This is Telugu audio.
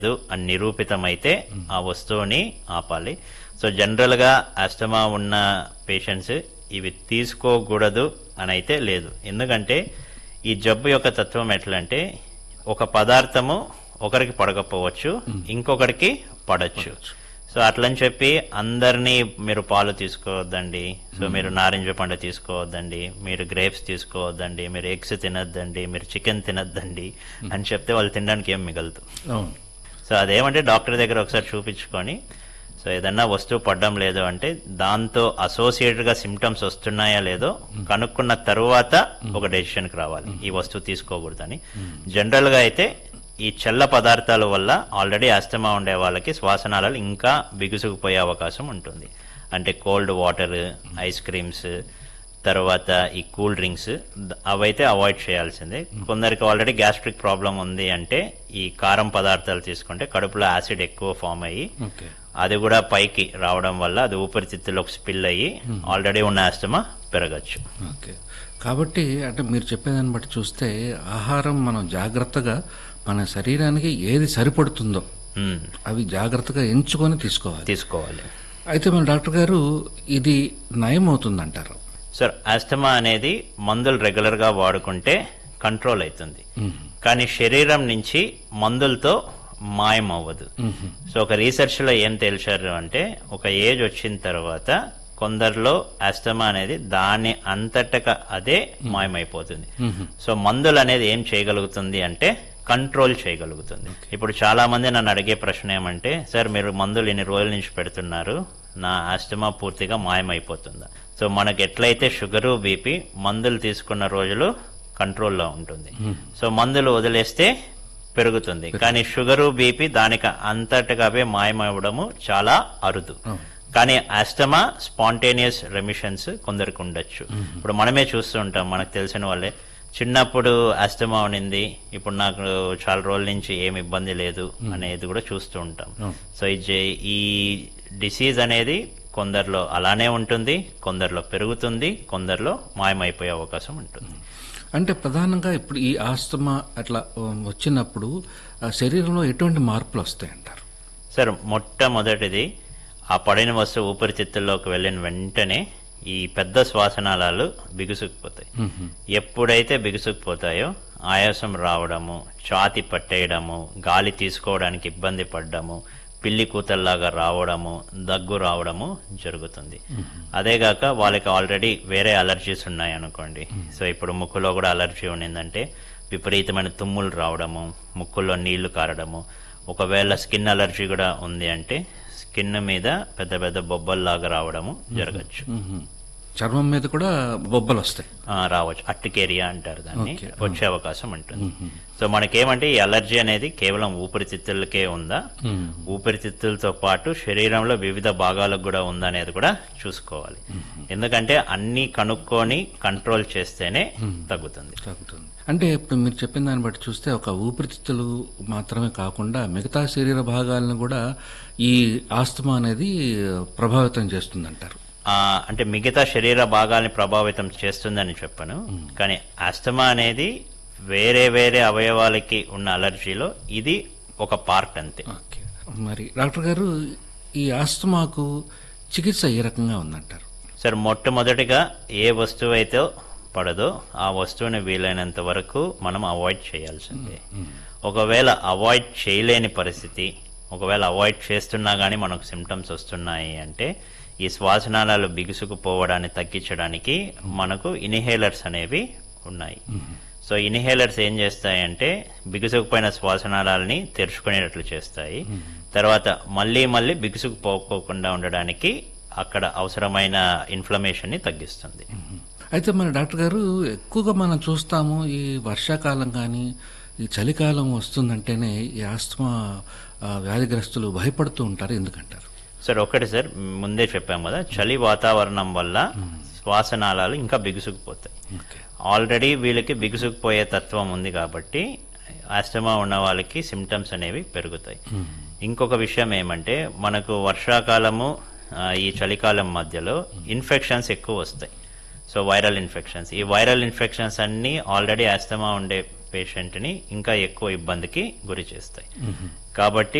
లేదు అని నిరూపితమైతే ఆ వస్తువుని ఆపాలి సో జనరల్గా ఆస్తమా ఉన్న పేషెంట్స్ ఇవి తీసుకోకూడదు అని అయితే లేదు ఎందుకంటే ఈ జబ్బు యొక్క తత్వం ఎట్లా అంటే ఒక పదార్థము ఒకరికి పడకపోవచ్చు ఇంకొకరికి పడచ్చు సో అట్లని చెప్పి అందరినీ మీరు పాలు తీసుకోవద్దండి సో మీరు నారింజ పండు తీసుకోవద్దండి మీరు గ్రేప్స్ తీసుకోవద్దండి మీరు ఎగ్స్ తినొద్దండి మీరు చికెన్ తినొద్దండి అని చెప్తే వాళ్ళు తినడానికి ఏం మిగలదు అవును సో అదేమంటే డాక్టర్ దగ్గర ఒకసారి చూపించుకొని సో ఏదన్నా వస్తువు పడడం లేదు అంటే దాంతో అసోసియేటెడ్ గా సిమ్టమ్స్ వస్తున్నాయా లేదో కనుక్కున్న తరువాత ఒక డెసిషన్కి రావాలి ఈ వస్తువు తీసుకోకూడదని జనరల్ గా అయితే ఈ చల్ల పదార్థాల వల్ల ఆల్రెడీ ఆస్తమా ఉండే వాళ్ళకి శ్వాసనాళాలు ఇంకా బిగుసుకుపోయే అవకాశం ఉంటుంది అంటే కోల్డ్ వాటర్ ఐస్ క్రీమ్స్ తర్వాత ఈ కూల్ డ్రింక్స్ ద- అవైతే అవాయిడ్ చేయాల్సిందే కొందరికి ఆల్రెడీ గ్యాస్ట్రిక్ ప్రాబ్లం ఉంది అంటే ఈ కారం పదార్థాలు తీసుకుంటే కడుపులో యాసిడ్ ఎక్కువ ఫామ్ అయ్యి ఓకే అది కూడా పైకి రావడం వల్ల అది ఊపిరితిత్తులోకి స్పిల్ అయ్యి ఆల్రెడీ ఉన్న ఆస్తమా పెరగచ్చు ఓకే కాబట్టి అంటే మీరు చెప్పేదాన్ని బట్టి చూస్తే ఆహారం మనం జాగ్రత్తగా మన శరీరానికి ఏది సరిపడుతుందో మ్మ్. అవి జాగ్రత్తగా ఎంచుకొని తీసుకోవాలి తీసుకోవాలి అయితే మన డాక్టర్ గారు ఇది నయం అవుతుందంటారు సార్ ఆస్తమా అనేది మందులు రెగ్యులర్ గా వాడుకుంటే కంట్రోల్ అవుతుంది కానీ శరీరం నుంచి మందులతో మాయం అవ్వదు సో ఒక రీసెర్చ్ లో ఏం తెలిసారు అంటే ఒక ఏజ్ వచ్చిన తర్వాత కొందరిలో ఆస్తమా అనేది దాని అంతటగా అదే మాయమైపోతుంది సో మందులు అనేది ఏం చేయగలుగుతుంది అంటే కంట్రోల్ చేయగలుగుతుంది ఇప్పుడు చాలా మంది నన్ను అడిగే ప్రశ్న ఏమంటే సార్ మీరు మందులు ఇన్ని రోజుల నుంచి పెడుతున్నారు నా ఆస్తమా పూర్తిగా మాయమైపోతుందా సో మనకి ఎట్లయితే షుగరు బీపీ మందులు తీసుకున్న రోజులు కంట్రోల్లో ఉంటుంది సో మందులు వదిలేస్తే పెరుగుతుంది కానీ షుగరు బీపీ దానికి అంతటిగా అవే మాయమవ్వడము చాలా అరుదు కానీ ఆస్తమా స్పాంటేనియస్ రెమిషన్స్ కొందరికి ఉండొచ్చు ఇప్పుడు మనమే చూస్తూ ఉంటాం మనకు తెలిసిన వాళ్ళే చిన్నప్పుడు ఆస్తమా ఉన్నింది ఇప్పుడు నాకు చాలా రోజుల నుంచి ఏమి ఇబ్బంది లేదు అనేది కూడా చూస్తూ ఉంటాం సో ఈ జే- ఈ డిసీజ్ అనేది కొందరిలో అలానే ఉంటుంది కొందరిలో పెరుగుతుంది కొందరిలో మాయమైపోయే అవకాశం ఉంటుంది అంటే ప్రధానంగా ఇప్పుడు ఈ ఆస్తమా అట్లా ఉమ్, వచ్చినప్పుడు ఆ శరీరంలో ఎటువంటి మార్పులు వస్తాయంటారు సార్ మొట్టమొదటిది ఆ పడిన వస్తువు ఊపిరితిత్తుల్లోకి వెళ్ళిన వెంటనే ఈ పెద్ద శ్వాసనాళాలు బిగుసుకుపోతాయి ఎప్పుడైతే బిగుసుకుపోతాయో ఆయాసం రావడము ఛాతి పట్టేయడము గాలి తీసుకోవడానికి ఇబ్బంది పడ్డము పిల్లి కూతల్లాగా రావడము దగ్గు రావడము జరుగుతుంది అదేగాక వాళ్ళకి ఆల్రెడీ వేరే అలర్జీస్ ఉన్నాయి అనుకోండి సో ఇప్పుడు ముక్కులో కూడా అలర్జీ ఉన్నిందంటే విపరీతమైన తుమ్ములు రావడము ముక్కుల్లో నీళ్లు కారడము ఒకవేళ స్కిన్ అలర్జీ కూడా ఉంది అంటే స్కిన్ మీద పెద్ద పెద్ద బొబ్బల్లాగా రావడము జరగచ్చు మ్మ్. చర్మం మీద కూడా బొబ్బలు వస్తాయి ఆ, రావచ్చు అట్టికేరియా అంటారు దాన్ని వచ్చే అవకాశం ఉంటుంది సో మనకేమంటే ఈ అలర్జీ అనేది కేవలం ఊపిరితిత్తులకే ఉందా ఊపిరితిత్తులతో పాటు శరీరంలో వివిధ భాగాలకు కూడా ఉందా అనేది కూడా చూసుకోవాలి ఎందుకంటే అన్ని కనుక్కొని కంట్రోల్ చేస్తేనే తగ్గుతుంది తగ్గుతుంది అంటే ఇప్పుడు మీరు చెప్పిన దాన్ని బట్టి చూస్తే ఒక ఊపిరితిత్తులు మాత్రమే కాకుండా మిగతా శరీర భాగాలను కూడా ఈ ఆస్తమా అనేది ప్రభావితం చేస్తుందంటారు ఆ, అంటే మిగతా శరీర భాగాల్ని ప్రభావితం చేస్తుందని చెప్పను కానీ ఆస్తమా అనేది వేరే వేరే అవయవాలకి ఉన్న అలర్జీలో ఇది ఒక పార్ట్ అంతే ఓకే మరి డాక్టర్ గారు ఈ ఆస్తమాకు చికిత్స ఏ రకంగా ఉందంటారు సార్ మొట్టమొదటిగా ఏ వస్తువు అయితే పడదో ఆ వస్తువుని వీలైనంత వరకు మనం అవాయిడ్ చేయాల్సిందే ఒకవేళ అవాయిడ్ చేయలేని పరిస్థితి ఒకవేళ అవాయిడ్ చేస్తున్నా కానీ మనకు సిమ్టమ్స్ వస్తున్నాయి అంటే ఈ శ్వాసనాళాలు బిగుసుకుపోవడాన్ని తగ్గించడానికి మనకు ఇన్హేలర్స్ అనేవి ఉన్నాయి సో ఇన్హేలర్స్ ఏం చేస్తాయంటే బిగుసుకుపోయిన శ్వాసనాళాలని తెరుచుకునేటట్లు చేస్తాయి తర్వాత మళ్ళీ మళ్ళీ బిగుసుకుపోకోకుండా ఉండడానికి అక్కడ అవసరమైన ఇన్ఫ్లమేషన్ ని తగ్గిస్తుంది అయితే మన డాక్టర్ గారు ఎక్కువగా మనం చూస్తాము ఈ వర్షాకాలం కానీ ఈ చలికాలం వస్తుందంటేనే ఈ ఆస్తమా ఆ, వ్యాధిగ్రస్తులు భయపడుతూ ఉంటారు ఎందుకంటారు సార్ ఒకటి సార్ ముందే చెప్పాం కదా చలి వాతావరణం వల్ల శ్వాసనాళాలు ఇంకా బిగుసుకుపోతాయి ఓకే ఆల్రెడీ వీళ్ళకి బిగుసుకుపోయే తత్వం ఉంది కాబట్టి ఆస్తమా ఉన్న వాళ్ళకి సిమ్టమ్స్ అనేవి పెరుగుతాయి ఇంకొక విషయం ఏమంటే మనకు వర్షాకాలము ఆ, ఈ చలికాలం మధ్యలో ఇన్ఫెక్షన్స్ ఎక్కువ వస్తాయి సో వైరల్ ఇన్ఫెక్షన్స్ ఈ వైరల్ ఇన్ఫెక్షన్స్ అన్నీ ఆల్రెడీ ఆస్తమా ఉండే పేషెంట్ని ఇంకా ఎక్కువ ఇబ్బందికి గురి చేస్తాయి కాబట్టి